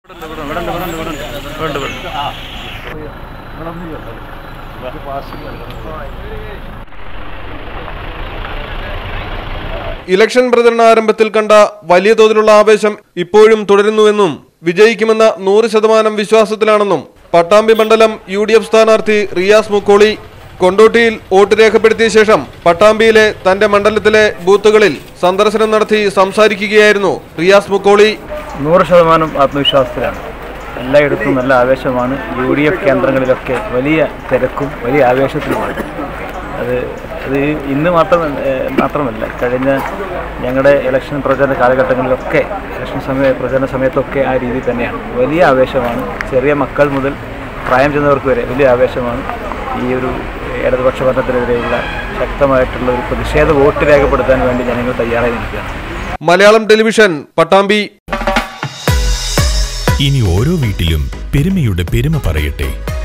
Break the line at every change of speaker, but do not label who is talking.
election പ്രചരണ ആരംഭത്തിൽ കണ്ട വലിയ തോതിലുള്ള ആവേശം ഇപ്പോഴും തുടരുന്നുവെന്നും വിജയിക്കുമെന്ന നൂറ് ശതമാനം വിശ്വാസത്തിലാണെന്നും പട്ടാമ്പി മണ്ഡലം യു ഡി എഫ് സ്ഥാനാർത്ഥി റിയാസ് മുക്കോളി കൊണ്ടോട്ടിയിൽ വോട്ട് രേഖപ്പെടുത്തിയ ശേഷം പട്ടാമ്പിയിലെ തന്റെ മണ്ഡലത്തിലെ ബൂത്തുകളിൽ സന്ദർശനം നടത്തി സംസാരിക്കുകയായിരുന്നു റിയാസ് മുക്കോളി
നൂറ് ശതമാനം ആത്മവിശ്വാസത്തിലാണ് എല്ലായിടത്തും നല്ല ആവേശമാണ് യു ഡി എഫ് കേന്ദ്രങ്ങളിലൊക്കെ വലിയ തിരക്കും വലിയ ആവേശത്തിലുമാണ് അത് അത് ഇന്ന് മാത്രം ഏഹ്, മാത്രമല്ല കഴിഞ്ഞ ഞങ്ങളുടെ ഇലക്ഷൻ പ്രചരണ കാലഘട്ടങ്ങളിലൊക്കെ ഇലക്ഷൻ സമയ പ്രചരണ സമയത്തൊക്കെ ആ രീതി തന്നെയാണ് വലിയ ആവേശമാണ് ചെറിയ മക്കൾ മുതൽ പ്രായം ചെന്നവർക്ക് വരെ വലിയ ആവേശമാണ് ഈ ഒരു ഇടതുപക്ഷ ഭരണത്തിനെതിരെയുള്ള ശക്തമായിട്ടുള്ള ഒരു പ്രതിഷേധ വോട്ട് രേഖപ്പെടുത്താൻ വേണ്ടി ജനങ്ങൾ തയ്യാറായി നിൽക്കുകയാണ്
മലയാളം ടെലിവിഷൻ പട്ടാമ്പി
ഇനി ഓരോ വീട്ടിലും പെരുമയുടെ പെരുമ പറയട്ടെ